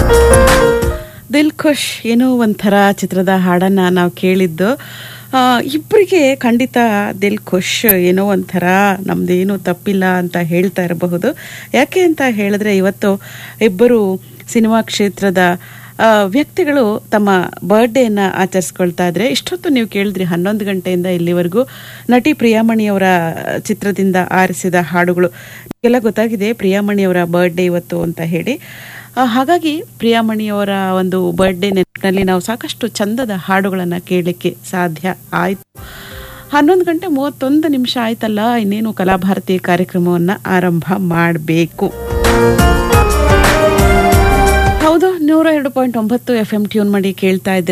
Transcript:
ದಿಲ್ ಖುಷ್ ಏನೋ ಒಂಥರ ಚಿತ್ರದ ಹಾಡನ್ನ ನಾವು ಕೇಳಿದ್ದು ಆ, ಇಬ್ಬರಿಗೆ ಖಂಡಿತ ದಿಲ್ ಖುಷ್ ಏನೋ ಒಂಥರ ನಮ್ದೇನು ತಪ್ಪಿಲ್ಲ ಅಂತ ಹೇಳ್ತಾ ಇರಬಹುದು ಯಾಕೆ ಅಂತ ಹೇಳಿದ್ರೆ ಇವತ್ತು ಇಬ್ಬರು ಸಿನಿಮಾ ಕ್ಷೇತ್ರದ ಆ, ವ್ಯಕ್ತಿಗಳು ತಮ್ಮ ಬರ್ಡೇನ ಆಚರಿಸ್ಕೊಳ್ತಾ ಇದ್ರೆ ಇಷ್ಟೊತ್ತು ನೀವು ಕೇಳಿದ್ರಿ ಹನ್ನೊಂದು ಗಂಟೆಯಿಂದ ಇಲ್ಲಿವರೆಗೂ ನಟಿ ಪ್ರಿಯಾಮಣಿಯವರ ಚಿತ್ರದಿಂದ ಆರಿಸಿದ ಹಾಡುಗಳು ಎಲ್ಲ ಗೊತ್ತಾಗಿದೆ ಪ್ರಿಯಾಮಣಿಯವರ ಬರ್ಡೇ ಇವತ್ತು ಅಂತ ಹೇಳಿ ಆ, ಹಾಗಾಗಿ ಪ್ರಿಯಾಮಣಿಯವರ ಒಂದು ಬರ್ಡೇ ನೆನಪಿನಲ್ಲಿ ನಾವು ಸಾಕಷ್ಟು ಚಂದದ ಹಾಡುಗಳನ್ನು ಕೇಳಲಿಕ್ಕೆ ಸಾಧ್ಯ ಆಯಿತು ಹನ್ನೊಂದು ಗಂಟೆ ಮೂವತ್ತೊಂದು ನಿಮಿಷ ಆಯ್ತಲ್ಲ ಇನ್ನೇನು ಕಲಾಭಾರತಿ ಕಾರ್ಯಕ್ರಮವನ್ನು ಆರಂಭ ಮಾಡಬೇಕು ಹೌದು ನೂರ ಎರಡು ಪಾಯಿಂಟ್ ಒಂಬತ್ತು ಎಫ್ ಎಂ ಟ್ಯೂನ್ ಮಾಡಿ ಕೇಳ್ತಾ ಇದ್ರೆ